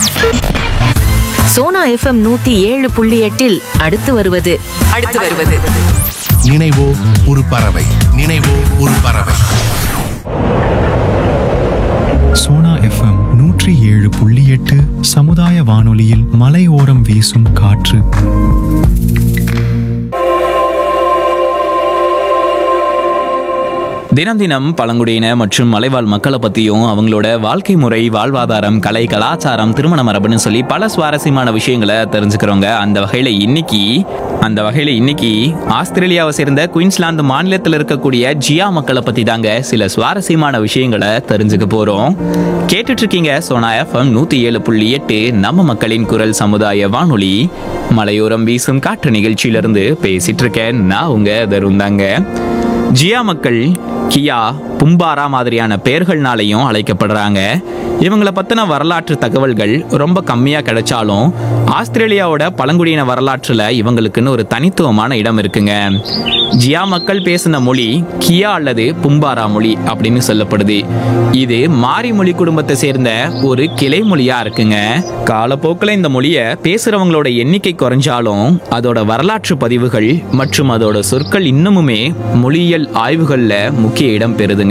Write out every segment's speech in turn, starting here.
Sona FM நூத்தி ஏழு புள்ளி எட்டில் அடுத்து வருவது அடுத்து வருவது நினைவோ ஒரு பறவை நினைவோ ஒரு பறவை சோனா எஃப்எம் நூற்றி ஏழு புள்ளி எட்டு சமுதாய வானொலியில் மலையோரம் வீசும் காற்று தினம் தினம் பழங்குடியின மற்றும் மலைவாழ் மக்களை பற்றியும் அவங்களோட வாழ்க்கை முறை வாழ்வாதாரம் கலை கலாச்சாரம் திருமண மரபுன்னு சொல்லி பல சுவாரஸ்யமான விஷயங்களை தெரிஞ்சுக்கிறோங்க அந்த வகையில் இன்னைக்கு அந்த வகையில் இன்னைக்கு ஆஸ்திரேலியாவை சேர்ந்த குயின்ஸ்லாந்து மாநிலத்தில் இருக்கக்கூடிய ஜியா மக்களை பற்றி தாங்க சில சுவாரஸ்யமான விஷயங்களை தெரிஞ்சுக்க போகிறோம் கேட்டுட்டு இருக்கீங்க சோனா எஃப்எம் நூற்றி ஏழு புள்ளி எட்டு நம்ம மக்களின் குரல் சமுதாய வானொலி மலையோரம் வீசும் காற்று நிகழ்ச்சியிலிருந்து பேசிட்டு இருக்கேன் நான் உங்க தருண் தாங்க ஜியா மக்கள் கியா பும்பாரா மாதிரியான பெயர்கள்னாலையும் அழைக்கப்படுறாங்க இவங்கள பற்றின வரலாற்று தகவல்கள் ரொம்ப கம்மியாக கிடைச்சாலும் ஆஸ்திரேலியாவோட பழங்குடியின வரலாற்றில் இவங்களுக்குன்னு ஒரு தனித்துவமான இடம் இருக்குங்க ஜியா மக்கள் பேசின மொழி கியா அல்லது பும்பாரா மொழி அப்படின்னு சொல்லப்படுது இது மாரி மொழி குடும்பத்தை சேர்ந்த ஒரு கிளை மொழியா இருக்குங்க காலப்போக்கில் இந்த மொழியை பேசுறவங்களோட எண்ணிக்கை குறைஞ்சாலும் அதோட வரலாற்று பதிவுகள் மற்றும் அதோட சொற்கள் இன்னமுமே மொழியியல் ஆய்வுகளில் முக்கிய இடம் பெறுதுங்க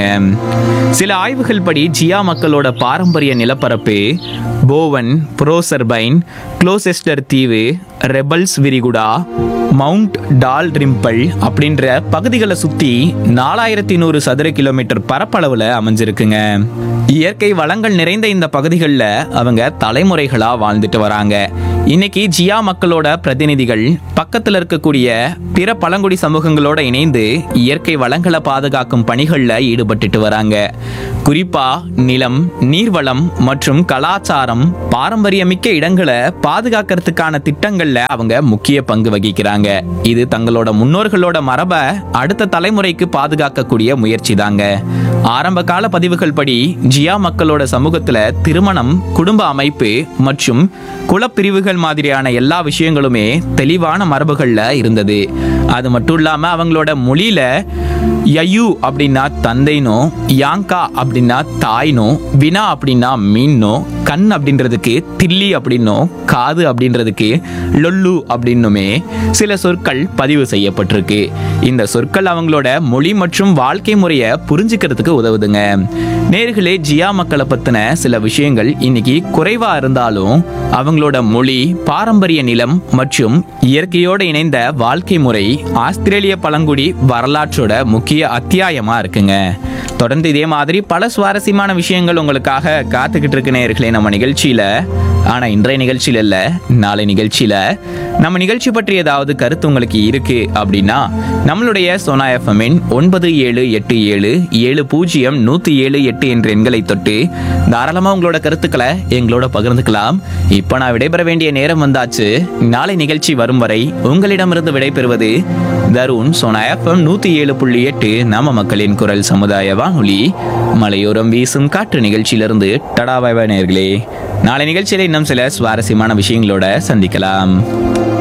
சில ஆய்வுகள் படி ஜியா மக்களோட பாரம்பரிய நிலப்பரப்பு போவன் புரோசர்பைன் க்ளோசெஸ்டர் தீவு ரெபல்ஸ் விரிகுடா மவுண்ட் டால் ரிம்பல் அப்படின்ற பகுதிகளை சுத்தி நாலாயிரத்தி நூறு சதுர கிலோமீட்டர் பரப்பளவுல அமைஞ்சிருக்குங்க இயற்கை வளங்கள் நிறைந்த இந்த பகுதிகளில் அவங்க தலைமுறைகளா வாழ்ந்துட்டு வராங்க இன்னைக்கு ஜியா மக்களோட பிரதிநிதிகள் பக்கத்துல இருக்கக்கூடிய பிற பழங்குடி சமூகங்களோட இணைந்து இயற்கை வளங்களை பாதுகாக்கும் பணிகளில் ஈடுபட்டுட்டு வராங்க குறிப்பா நிலம் நீர்வளம் மற்றும் கலாச்சாரம் பாரம்பரியமிக்க இடங்களை பாதுகாக்கிறதுக்கான திட்டங்கள்ல அவங்க முக்கிய பங்கு வகிக்கிறாங்க இது தங்களோட முன்னோர்களோட மரபை அடுத்த தலைமுறைக்கு பாதுகாக்கக்கூடிய முயற்சி தாங்க ஆரம்ப கால பதிவுகள் படி ஜியா மக்களோட சமூகத்துல திருமணம் குடும்ப அமைப்பு மற்றும் குலப்பிரிவுகள் மாதிரியான எல்லா விஷயங்களுமே தெளிவான மரபுகள்ல இருந்தது அது மட்டும் இல்லாம அவங்களோட மொழியில யயு அப்படின்னா தந்தைனோ யாங்கா அப்படின்னா தாய்னோ வினா அப்படின்னா மீன்னோ கண் அப்படின்றதுக்கு தில்லி அப்படின்னோ காது அப்படின்றதுக்கு லொல்லு அப்படின்னுமே சில சொற்கள் பதிவு செய்யப்பட்டிருக்கு இந்த சொற்கள் அவங்களோட மொழி மற்றும் வாழ்க்கை முறையை புரிஞ்சுக்கிறதுக்கு உதவுதுங்க நேர்களே ஜியா மக்களை பத்தின சில விஷயங்கள் இன்னைக்கு குறைவா இருந்தாலும் அவங்களோட மொழி பாரம்பரிய நிலம் மற்றும் இயற்கையோடு இணைந்த வாழ்க்கை முறை ஆஸ்திரேலிய பழங்குடி வரலாற்றோட முக்கிய அத்தியாயமா இருக்குங்க தொடர்ந்து இதே மாதிரி பல சுவாரஸ்யமான விஷயங்கள் உங்களுக்காக காத்துக்கிட்டு இருக்கு நேர்களே நம்ம நிகழ்ச்சியில ஆனா இன்றைய நிகழ்ச்சியில இல்ல நாளை நிகழ்ச்சியில நம்ம நிகழ்ச்சி பற்றி ஏதாவது கருத்து உங்களுக்கு இருக்கு அப்படின்னா நம்மளுடைய சோனா எஃப்எம்மின் ஒன்பது ஏழு எட்டு ஏழு ஏழு பூஜ்ஜியம் நூத்தி ஏழு எட்டு என்ற எண்களை தொட்டு தாராளமா உங்களோட கருத்துக்களை எங்களோட பகிர்ந்துக்கலாம் இப்போ நான் விடைபெற வேண்டிய நேரம் வந்தாச்சு நாளை நிகழ்ச்சி வரும் வரை உங்களிடமிருந்து விடைபெறுவது தருண் சோனா எஃப்எம் நூத்தி ஏழு புள்ளி எட்டு நம்ம மக்களின் குரல் சமுதாய வானொலி மலையோரம் வீசும் காற்று நிகழ்ச்சியிலிருந்து டடாவாய் நேர்களே நாளை நிகழ்ச்சியில இன்னும் சில சுவாரஸ்யமான விஷயங்களோட சந்திக்கலாம்